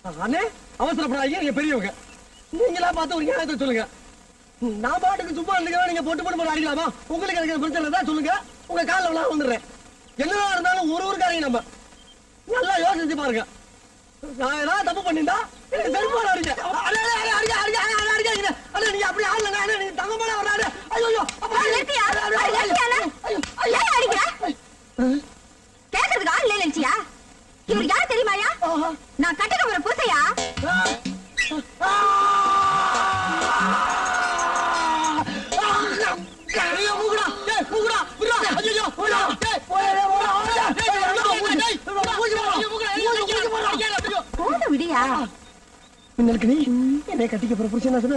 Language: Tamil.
அண்ணே அவசரப்படாதீங்க நீங்க பெரியவங்க நீங்களா பார்த்து ஒரு நியாயத்தை சொல்லுங்க நான் பாட்டுக்கு சும்மா இருந்துக்கிறேன் நீங்க பொட்டு பொட்டு போட்டு அடிக்கலாமா உங்களுக்கு எனக்கு பிரச்சனை தான் சொல்லுங்க உங்க காலில் விழா வந்துடுறேன் என்னதான் இருந்தாலும் ஒரு ஊருக்காரங்க நம்ம நல்லா யோசிச்சு பாருங்க நான் ஏதாவது தப்பு பண்ணிருந்தா எனக்கு செருப்பால அடிங்க அடே, அடே, அடே, அடிங்க, அடிங்க, அடே, அடே, அடிக்காதீங்க. அடே, நீங்க அப்படி ஆடலங்க. அடே, நீங்க தங்கமான வர்றாரு. ஐயோ, ஐயோ, அப்பா, ஐயோ, நிறுத்தியா? அடே, அடே, அடே, ஐயோ, நிறுத்தியாண்ணே? ஐயோ, ஐயோ. ஏன் அடிக்கிற? கேட்கறதுக்கு ஆள் இல்ல நினைச்சியா இவர் யார் தெரியுமாயா ஆஹா. நான் கட்டிக்க போற பூசையா ஆ! ஐயோ, மூக்குடா. ஏய், மூக்குடா. விட்றா. ஐயையோ, விட்றா. ஏய், போடா, போடா, போடா. ஏய், விட்றா, மூக்குடா. ஏய், விட்றா, மூக்கு போடா. மூக்கு, மூக்கு போடா. போத விடியா மின்னலுக்கு நீ என்னை கட்டிக்க போற புருஷன் சொன்ன